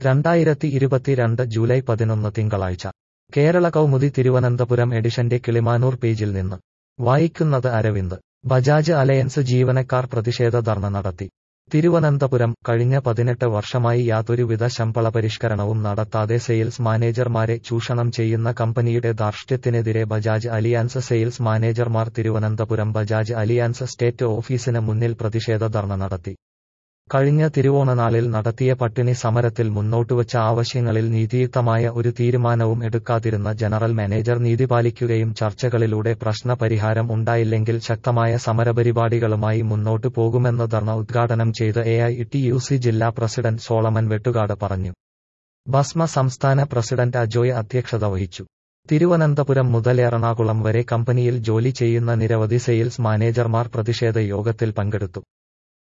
രണ്ടായിരത്തി ഇരുപത്തിരണ്ട് ജൂലൈ പതിനൊന്ന് തിങ്കളാഴ്ച കേരള കൗമുദി തിരുവനന്തപുരം എഡിഷന്റെ കിളിമാനൂർ പേജിൽ നിന്ന് വായിക്കുന്നത് അരവിന്ദ് ബജാജ് അലയൻസ് ജീവനക്കാർ പ്രതിഷേധ ധർണ നടത്തി തിരുവനന്തപുരം കഴിഞ്ഞ പതിനെട്ട് വർഷമായി യാതൊരുവിധ ശമ്പള പരിഷ്കരണവും നടത്താതെ സെയിൽസ് മാനേജർമാരെ ചൂഷണം ചെയ്യുന്ന കമ്പനിയുടെ ധാർഷ്ട്യത്തിനെതിരെ ബജാജ് അലിയാൻസ് സെയിൽസ് മാനേജർമാർ തിരുവനന്തപുരം ബജാജ് അലിയാൻസ് സ്റ്റേറ്റ് ഓഫീസിന് മുന്നിൽ പ്രതിഷേധ ധർണ നടത്തി കഴിഞ്ഞ തിരുവോണനാളിൽ നടത്തിയ പട്ടിണി സമരത്തിൽ മുന്നോട്ടുവച്ച ആവശ്യങ്ങളിൽ നീതിയുക്തമായ ഒരു തീരുമാനവും എടുക്കാതിരുന്ന ജനറൽ മാനേജർ നീതി പാലിക്കുകയും ചർച്ചകളിലൂടെ പ്രശ്ന പരിഹാരം ഉണ്ടായില്ലെങ്കിൽ ശക്തമായ സമരപരിപാടികളുമായി മുന്നോട്ടു പോകുമെന്ന് ധർണ ഉദ്ഘാടനം ചെയ്ത് A I T U C ജില്ലാ പ്രസിഡന്റ് സോളമൻ വെട്ടുകാട് പറഞ്ഞു ഭസ്മ സംസ്ഥാന പ്രസിഡന്റ് അജോയ് അധ്യക്ഷത വഹിച്ചു തിരുവനന്തപുരം മുതൽ എറണാകുളം വരെ കമ്പനിയിൽ ജോലി ചെയ്യുന്ന നിരവധി സെയിൽസ് മാനേജർമാർ പ്രതിഷേധ യോഗത്തിൽ പങ്കെടുത്തു